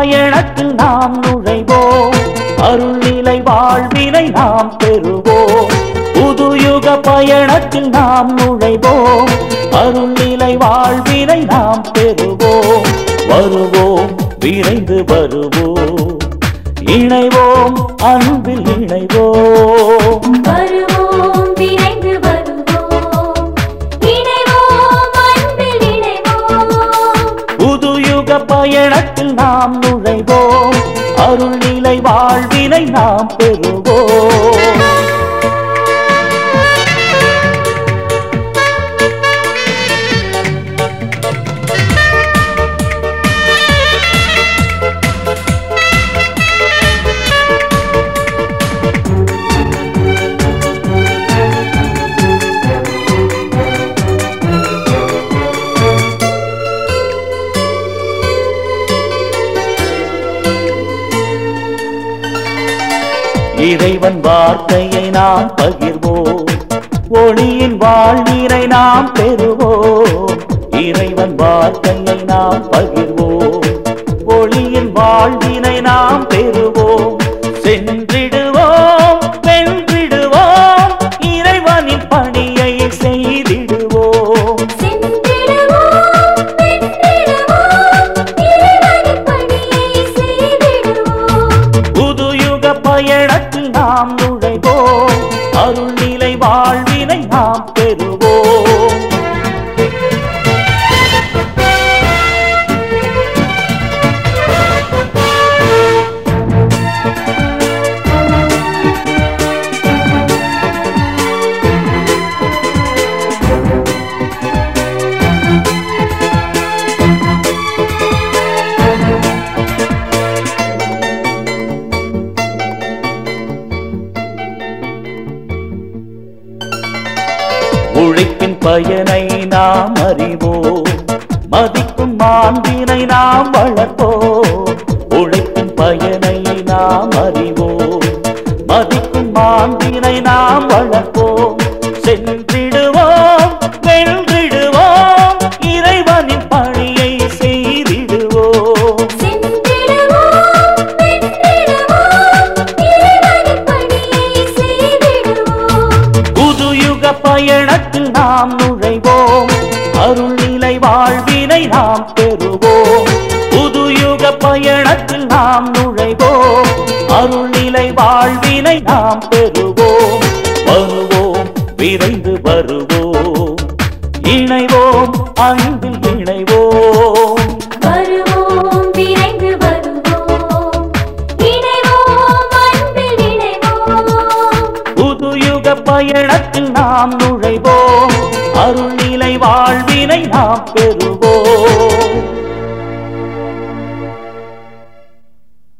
பயணத்தில் நாம் நுழைவோம் அருள்நிலை வாழ்வினை நாம் பெறுவோம் புதுயுக பயணத்தில் நாம் நுழைவோம் அருள்நிலை வாழ்வினை நாம் பெறுவோம் வருவோம் விரைந்து வருவோம் இணைவோம் அன்பில் இணைவோம் வருவோம் விரைந்து வருவோம் இணைவோம் அன்பில் இணைவோம் புதுயுக பயணத்தில் நாம் நுழைவோம் அருள்நிலை வாழ்வினை நாம் பெறுவோம் இறைவன் வார்த்தையை நாம் பகிர்வோம் ஒளியின் வாழ்வினை நாம் பெறுவோம் இறைவன் வார்த்தையை நாம் பகிர்வோம் ஒளியின் வாழ்வினை நாம் பெறுவோம் சென்றிடுவோம் வென்றிடுவோம் இறைவனின் பணியை செய்திடுவோம் சென்றிடுவோம் வென்றிடுவோம் இறைவனின் பணியை செய்திடுவோம் புதுயுக பயணத்தில் நாம் நுழைவோம் அருள்நிலை வாழ்வினை நாம் பெறுவோம் உழைப்பின் பயனை நாம் அறிவோம் மதிக்கும் மாண்பினை நாம் வளர்ப்போம் உழைப்பின் பயனை நாம் அறிவோம் மதிக்கும் மாண்பினை நாம் வளர்ப்போம் சென்றிடுவோம் வென்றிடுவோம் இறைவனின் பணியை செய்திடுவோம் சென்றிடுவோம் வென்றிடுவோம் இறைவனின் பணியை செய்திடுவோம் புதுயுக பயணத்தில் நாம் நுழைவோம் அருள்நிலை வாழ்வினை நாம் பெறுவோம் புதுயுக பயணத்தில் நாம் நுழைவோம் அருள்நிலை வாழ்வினை நாம் பெறுவோம் வருவோம் விரைந்து வருவோம் இணைவோம் அன்பில் இணைவோம் வருவோம் விரைந்து வருவோம் இணைவோம் அன்பில் இணைவோம் புதுயுக பயணத்தில் நாம் நுழைவோம் அருள்நிலை வாழ்வினை நாம் பெறுவோம்